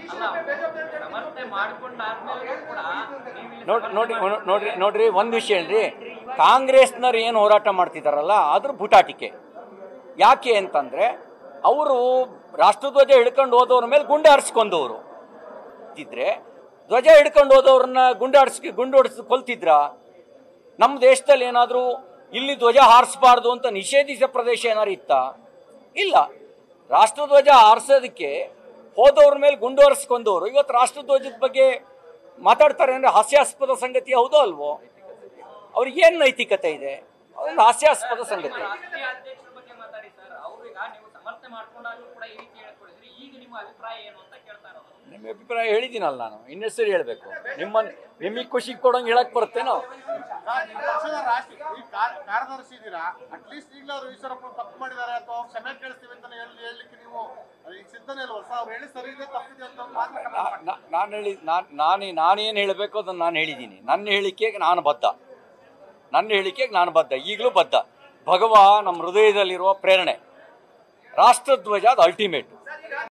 ಸಮರ್ಥನೆ ಮಾಡ್ಕೊಂಡಾದ್ಮೇಲೆ ಕೂಡ ನೀವು ಇಲ್ಲಿ ನೋಡ್ರಿ ನೋಡಿ ನೋಡ್ರಿ ನೋಡ್ರಿ ಒಂದು ವಿಷಯ ಹೇಳ್ರಿ ಕಾಂಗ್ರೆಸ್ನವ್ರು ಏನು ಹೋರಾಟ ಮಾಡ್ತಿದಾರಲ್ಲ ಅದ್ರ ಬುಟಾಟಿಕೆ ಯಾಕೆ ಅಂತಂದ್ರೆ ಅವರು ರಾಷ್ಟ್ರಧ್ವಜ ಹಿಡ್ಕೊಂಡು ಹೋದವ್ರ ಮೇಲೆ ಗುಂಡು ಹಾರಿಸ್ಕೊಂಡವ್ರು ಇದ್ರೆ ಧ್ವಜ ಹಿಡ್ಕೊಂಡು ಹೋದವ್ರನ್ನ ಗುಂಡಾಡ್ಸಿ ಗುಂಡೋಡಿಸ್ ಕೊಲ್ತಿದ್ರ ನಮ್ಮ ದೇಶದಲ್ಲಿ ಏನಾದರೂ ಇಲ್ಲಿ ಧ್ವಜ ಹಾರಿಸಬಾರ್ದು ಅಂತ ನಿಷೇಧಿಸಿದ ಪ್ರದೇಶ ಏನಾರು ಇತ್ತಾ ಇಲ್ಲ ರಾಷ್ಟ್ರಧ್ವಜ ಹಾರಿಸೋದಕ್ಕೆ ಹೋದವ್ರ ಮೇಲೆ ಗುಂಡು ಹಾರಿಸ್ಕೊಂಡವ್ರು ಇವತ್ತು ರಾಷ್ಟ್ರಧ್ವಜದ ಬಗ್ಗೆ ಮಾತಾಡ್ತಾರೆ ಅಂದ್ರೆ ಹಾಸ್ಯಾಸ್ಪದ ಸಂಗತಿ ಹೌದೋ ಅಲ್ವೋ ಅವ್ರಿಗೆ ಏನು ನೈತಿಕತೆ ಇದೆ ಅದೊಂದು ಹಾಸ್ಯಾಸ್ಪದ ಸಂಗತಿ ರಾಷ್ಟ್ರೀಯ ಅಧ್ಯಕ್ಷರ ಬಗ್ಗೆ ಮಾತಾಡಿ ಸರ್ ಅವ್ರೀಗ ನೀವು ಸಮರ್ಥನೆ ಮಾಡ್ಕೊಂಡಾಗ್ಲೂ ಕೂಡ ಈ ರೀತಿ ಹೇಳ್ಕೊಡಿದ್ರಿ ಈಗ ನಿಮ್ಮ ಅಭಿಪ್ರಾಯ ಏನು ಅಂತ ಕೇಳ್ತಾ ಇರೋದು ನಿಮ್ಮ ಅಭಿಪ್ರಾಯ ಹೇಳಿದ್ದೀನಲ್ಲ ನಾನು ಇನ್ನೆಸರಿ ಹೇಳಬೇಕು ನಿಮ್ಮ ನಿಮಗೆ ಖುಷಿ ಕೊಡೋಂಗೆ ಹೇಳಕ್ ಬರುತ್ತೇನೋ ಸರ್, ಈ ಪಕ್ಷದ ರಾಷ್ಟ್ರೀಯ ಈ ಕಾರ್- ಕಾರ್ಯದರ್ಶಿ ಇದ್ದೀರಾ ಅಟ್ಲೀಸ್ಟ್ ಈಗಲೂ ಅವರು ಈಶ್ವರಪ್ಪ ತಪ್ಪು ಮಾಡಿದ್ದಾರೆ ಅಥವಾ ಅವ್ರು ಕ್ಷಮೆ ಕೇಳಿಸ್ತೀವಿ ಅಂತ ಹೇಳಿ ಹೇಳಲಿಕ್ಕೆ ನೀವು ಈಗ ಸಿದ್ಧನೇ ಇಲ್ವಾ ಸರ್ ಅವ್ರು ಹೇಳಿ ಸರಿ ಇದೆ ತಪ್ಪಿದೆ ಅಂತ ಮಾತ್ರ ಕನ್ನಡ ಮಾಡಿ. ನಾನು ಹೇಳಿ ನಾನು ನಾನೇ ನಾನೇನು ಹೇಳಬೇಕು ಅದನ್ನು ನಾನು ಹೇಳಿದ್ದೀನಿ ನನ್ನ ಹೇಳಿಕೆಗೆ ನಾನು ಬದ್ಧ ನನ್ನ ಹೇಳಿಕೆಗೆ ನಾನು ಬದ್ಧ ಈಗಲೂ ಬದ್ಧ ಭಗವ ನಮ್ಮ ಹೃದಯದಲ್ಲಿರುವ ಪ್ರೇರಣೆ ರಾಷ್ಟ್ರಧ್ವಜ ಅದು ಅಲ್ಟಿಮೇಟ್